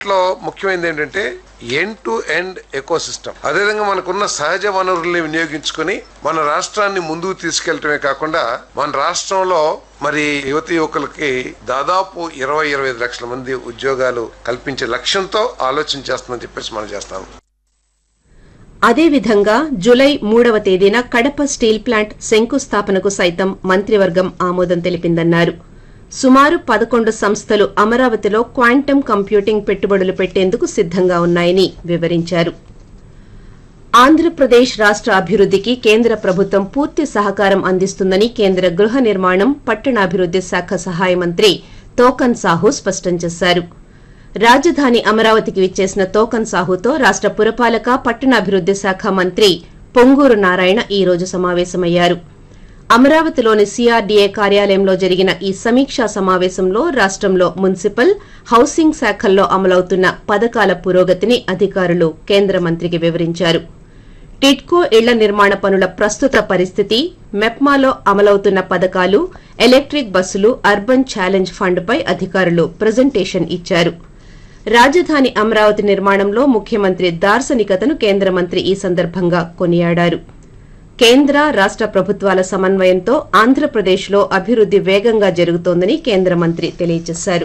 లో ముఖ్యమైనది ఏంటంటే end to end ecosystem అదేవిధంగా మనకున్న సహజ వనరుల్ని వినియోగించుకొని మన రాష్ట్రాన్ని ముందుకు తీసుకెళ్లటమే కాకుండా మన రాష్ట్రంలో మరి యువతి యువకులకి దాదాపు ఇరవై ఇరవై ఐదు లక్షల మంది ఉద్యోగాలు కల్పించే లక్ష్యంతో ఆలోచన చేస్తుందని చెప్పేసి మనం చేస్తాం అదేవిధంగా జులై మూడవ తేదీన కడప స్టీల్ ప్లాంట్ శంకుస్థాపనకు సైతం మంత్రివర్గం ఆమోదం తెలిపిందన్నారు సుమారు పదకొండు సంస్థలు అమరావతిలో క్వాంటమ్ కంప్యూటింగ్ పెట్టుబడులు పెట్టేందుకు సిద్దంగా ఉన్నాయని వివరించారు ఆంధ్రప్రదేశ్ రాష్ట అభివృద్దికి కేంద్ర ప్రభుత్వం పూర్తి సహకారం అందిస్తుందని కేంద్ర గృహ నిర్మాణం పట్టణాభివృద్ది శాఖ సహాయ మంత్రి తోకన్ సాహు స్పష్టం చేశారు రాజధాని అమరావతికి విచ్చేసిన తోకన్ సాహుతో రాష్ట పురపాలక పట్టణాభివృద్ది శాఖ మంత్రి పొంగూరు నారాయణ ఈ రోజు సమావేశమయ్యారు అమరావతిలోని సీఆర్డీఏ కార్యాలయంలో జరిగిన ఈ సమీక్షా సమావేశంలో రాష్టంలో మున్సిపల్ హౌసింగ్ శాఖల్లో అమలవుతున్న పథకాల పురోగతిని అధికారులు కేంద్ర మంత్రికి వివరించారు టిడ్కో ఇళ్ల నిర్మాణ పనుల ప్రస్తుత పరిస్థితి మెప్మాలో అమలవుతున్న పథకాలు ఎలక్ట్రిక్ బస్సులు అర్బన్ ఛాలెంజ్ ఫండ్పై అధికారులు ప్రజెంటేషన్ ఇచ్చారు రాజధాని అమరావతి నిర్మాణంలో ముఖ్యమంత్రి దార్శనికతను కేంద్ర మంత్రి ఈ సందర్భంగా కొనియాడారు కేంద్ర రాష్ట ప్రభుత్వాల సమన్వయంతో ఆంధ్రప్రదేశ్లో అభివృద్ది వేగంగా జరుగుతోందని కేంద్ర మంత్రి తెలియజేశారు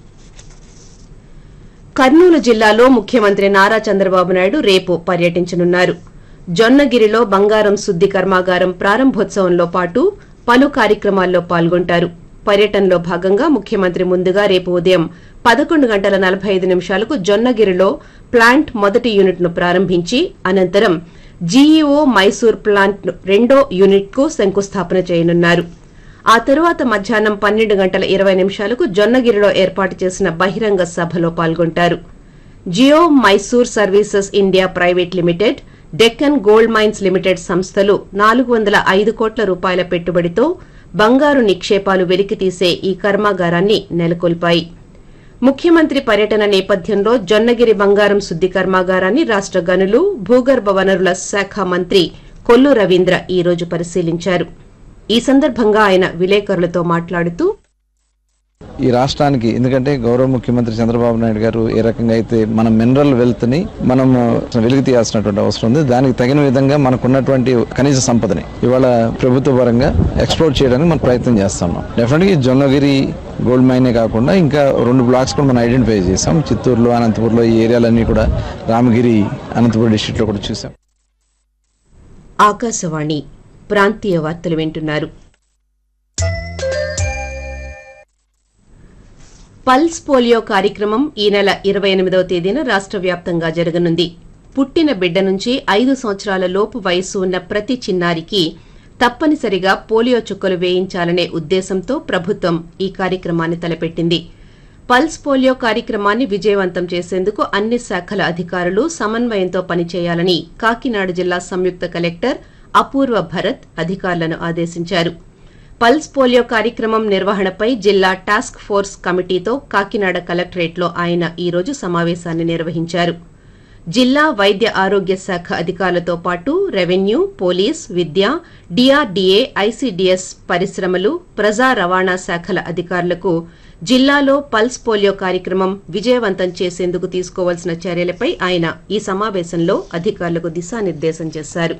కర్నూలు జిల్లాలో ముఖ్యమంత్రి నారా చంద్రబాబు నాయుడు రేపు పర్యటించనున్నారు జొన్నగిరిలో బంగారం శుద్ది కర్మాగారం ప్రారంభోత్సవంలో పాటు పలు కార్యక్రమాల్లో పాల్గొంటారు పర్యటనలో భాగంగా ముఖ్యమంత్రి ముందుగా రేపు ఉదయం పదకొండు గంటల నలభై ఐదు నిమిషాలకు జొన్నగిరిలో ప్లాంట్ మొదటి యూనిట్ను ప్రారంభించి అనంతరం జీఈఓ మైసూర్ ప్లాంట్ రెండో యూనిట్కు శంకుస్థాపన చేయనున్నారు ఆ తరువాత మధ్యాహ్నం పన్నెండు గంటల ఇరవై నిమిషాలకు జొన్నగిరిలో ఏర్పాటు చేసిన బహిరంగ సభలో పాల్గొంటారు Geo Mysore services India private limited Deccan gold mines limited సంస్థలు నాలుగు వందల ఐదు కోట్ల రూపాయల పెట్టుబడితో బంగారు నిక్షేపాలు వెలికితీసే ఈ కర్మాగారాన్ని నెలకొల్పాయి ముఖ్యమంత్రి పర్యటన నేపథ్యంలో జొన్నగిరి బంగారం శుద్ది కర్మాగారాన్ని రాష్ట గనులు భూగర్భ వనరుల శాఖ మంత్రి కొల్లు రవీంద్ర ఈ రోజు పరిశీలించారు ఈ సందర్భంగా ఆయన విలేకరులతో మాట్లాడుతూ ఈ రాష్ట్రానికి ఎందుకంటే గౌరవ ముఖ్యమంత్రి చంద్రబాబు నాయుడు గారు ఏ రకంగా అయితే మన మినరల్ వెల్త్ ని మనం వెలికి తీయాల్సినటువంటి అవసరం ఉంది దానికి తగిన విధంగా మనకున్నటువంటి కనీస సంపదని ఇవాళ ప్రభుత్వ పరంగా ఎక్స్ప్లోర్ చేయడానికి మనం ప్రయత్నం చేస్తున్నాం డెఫినెట్గా ఈ జొన్నగిరి గోల్డ్ మైనే కాకుండా ఇంకా రెండు బ్లాక్స్ కూడా మనం ఐడెంటిఫై చేసాం చిత్తూరులో అనంతపూర్లో ఈ ఏరియాలన్నీ కూడా రామగిరి అనంతపురం డిస్టిక్ లో కూడా చూసాం ఆకాశవాణి ప్రాంతీయ వార్తలు వింటున్నారు పల్స్ పోలియో కార్యక్రమం ఈ నెల ఇరవై ఎనిమిదవ తేదీన రాష్ట్ర వ్యాప్తంగా జరగనుంది పుట్టిన బిడ్డ నుంచి ఐదు సంవత్సరాల లోపు వయస్సు ఉన్న ప్రతి చిన్నారికి తప్పనిసరిగా పోలియో చుక్కలు వేయించాలనే ఉద్దేశంతో ప్రభుత్వం ఈ కార్యక్రమాన్ని తలపెట్టింది పల్స్ పోలియో కార్యక్రమాన్ని విజయవంతం చేసేందుకు అన్ని శాఖల అధికారులు సమన్వయంతో పనిచేయాలని కాకినాడ జిల్లా సంయుక్త కలెక్టర్ అపూర్వ భరత్ అధికారులను ఆదేశించారు పల్స్ పోలియో కార్యక్రమం నిర్వహణపై జిల్లా టాస్క్ ఫోర్స్ కమిటీతో కాకినాడ కలెక్టరేట్లో ఆయన ఈ రోజు సమావేశాన్ని నిర్వహించారు జిల్లా వైద్య ఆరోగ్య శాఖ అధికారులతో పాటు రెవెన్యూ పోలీస్ విద్య డిఆర్డీఏ ఐసీడీఎస్ పరిశ్రమలు ప్రజా రవాణా శాఖల అధికారులకు జిల్లాలో పల్స్ పోలియో కార్యక్రమం విజయవంతం చేసేందుకు తీసుకోవాల్సిన చర్యలపై ఆయన ఈ సమావేశంలో అధికారులకు దిశానిర్దేశం చేశారు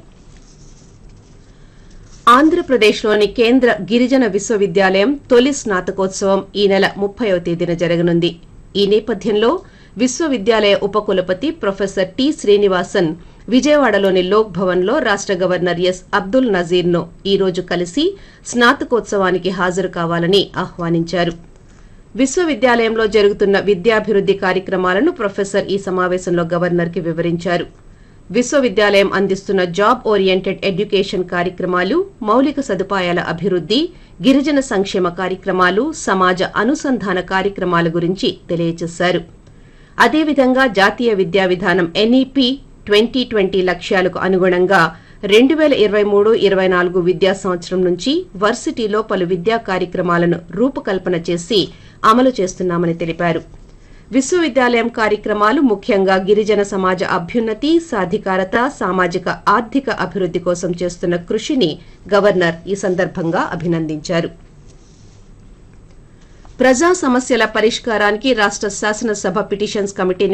ఆంధ్రప్రదేశ్లోని కేంద్ర గిరిజన విశ్వవిద్యాలయం తొలి స్నాతకోత్సవం ఈ నెల ముప్పైవ తేదీన జరగనుంది ఈ నేపథ్యంలో విశ్వవిద్యాలయ ఉపకులపతి ప్రొఫెసర్ టి శ్రీనివాసన్ విజయవాడలోని లోక్ భవన్లో రాష్ట గవర్నర్ ఎస్ అబ్దుల్ నజీర్ను ఈ రోజు కలిసి స్నాతకోత్సవానికి హాజరు కావాలని ఆహ్వానించారు విశ్వవిద్యాలయంలో జరుగుతున్న విద్యాభివృద్ది కార్యక్రమాలను ప్రొఫెసర్ ఈ సమావేశంలో గవర్నర్కి వివరించారు విశ్వవిద్యాలయం అందిస్తున్న జాబ్ ఓరియంటెడ్ ఎడ్యుకేషన్ కార్యక్రమాలు మౌలిక సదుపాయాల అభివృద్ది గిరిజన సంక్షేమ కార్యక్రమాలు సమాజ అనుసంధాన కార్యక్రమాల గురించి తెలియజేశారు అదేవిధంగా జాతీయ విద్యా విధానం ఎన్ఈపి ట్వంటీ ట్వంటీ లక్ష్యాలకు అనుగుణంగా రెండు వేల ఇరవై మూడు ఇరవై నాలుగు విద్యా సంవత్సరం నుంచి వర్సిటీలో పలు విద్యా కార్యక్రమాలను రూపకల్పన చేసి అమలు చేస్తున్నామని తెలిపారు విశ్వవిద్యాలయం కార్యక్రమాలు ముఖ్యంగా గిరిజన సమాజ అభ్యున్నతి సాధికారత సామాజిక ఆర్థిక అభివృద్ది కోసం చేస్తున్న కృషిని గవర్నర్ ఈ సందర్భంగా అభినందించారు ప్రజా సమస్యల పరిష్కారానికి రాష్ట శాసనసభ పిటిషన్స్ కమిటీ